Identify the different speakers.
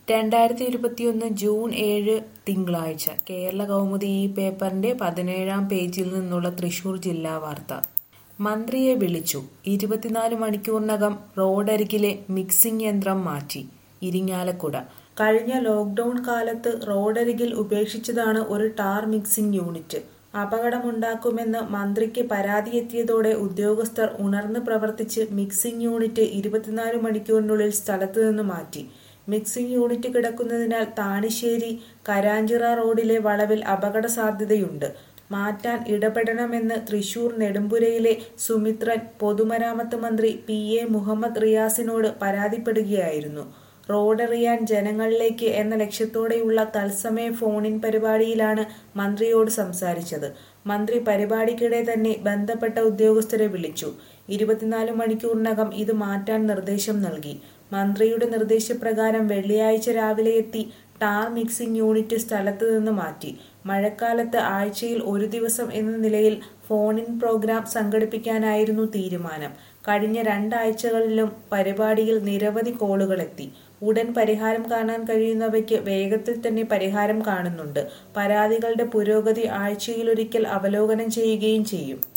Speaker 1: രണ്ടായിരത്തി ഇരുപത്തിയൊന്ന് ജൂൺ ഏഴ് തിങ്കളാഴ്ച കേരള കൗമുദി ഈ പേപ്പറിന്റെ പതിനേഴാം പേജിൽ നിന്നുള്ള തൃശൂർ ജില്ലാ വാർത്ത മന്ത്രിയെ വിളിച്ചു ഇരുപത്തിനാല് മണിക്കൂറിനകം റോഡരികിലെ മിക്സിംഗ് യന്ത്രം മാറ്റി ഇരിങ്ങാലക്കുട കഴിഞ്ഞ ലോക്ഡൌൺ കാലത്ത് റോഡരികിൽ ഉപേക്ഷിച്ചതാണ് ഒരു ടാർ മിക്സിംഗ് യൂണിറ്റ് അപകടമുണ്ടാക്കുമെന്ന് മന്ത്രിക്ക് പരാതിയെത്തിയതോടെ ഉദ്യോഗസ്ഥർ ഉണർന്ന് പ്രവർത്തിച്ച് മിക്സിംഗ് യൂണിറ്റ് ഇരുപത്തിനാല് മണിക്കൂറിനുള്ളിൽ സ്ഥലത്തു നിന്ന് മാറ്റി മിക്സിംഗ് യൂണിറ്റ് കിടക്കുന്നതിനാൽ താണിശ്ശേരി കരാഞ്ചിറ റോഡിലെ വളവിൽ അപകട സാധ്യതയുണ്ട് മാറ്റാൻ ഇടപെടണമെന്ന് തൃശൂർ നെടുമ്പുരയിലെ സുമിത്രൻ പൊതുമരാമത്ത് മന്ത്രി പി എ മുഹമ്മദ് റിയാസിനോട് പരാതിപ്പെടുകയായിരുന്നു റോഡറിയാൻ ജനങ്ങളിലേക്ക് എന്ന ലക്ഷ്യത്തോടെയുള്ള തത്സമയ ഫോണിൻ പരിപാടിയിലാണ് മന്ത്രിയോട് സംസാരിച്ചത് മന്ത്രി പരിപാടിക്കിടെ തന്നെ ബന്ധപ്പെട്ട ഉദ്യോഗസ്ഥരെ വിളിച്ചു ഇരുപത്തിനാല് മണിക്കൂറിനകം ഇത് മാറ്റാൻ നിർദ്ദേശം നൽകി മന്ത്രിയുടെ നിർദ്ദേശപ്രകാരം വെള്ളിയാഴ്ച രാവിലെ എത്തി ടാർ മിക്സിംഗ് യൂണിറ്റ് സ്ഥലത്ത് നിന്ന് മാറ്റി മഴക്കാലത്ത് ആഴ്ചയിൽ ഒരു ദിവസം എന്ന നിലയിൽ ഫോണിൻ പ്രോഗ്രാം സംഘടിപ്പിക്കാനായിരുന്നു തീരുമാനം കഴിഞ്ഞ രണ്ടാഴ്ചകളിലും പരിപാടിയിൽ നിരവധി കോളുകളെത്തി ഉടൻ പരിഹാരം കാണാൻ കഴിയുന്നവയ്ക്ക് വേഗത്തിൽ തന്നെ പരിഹാരം കാണുന്നുണ്ട് പരാതികളുടെ പുരോഗതി ആഴ്ചയിലൊരിക്കൽ അവലോകനം ചെയ്യുകയും ചെയ്യും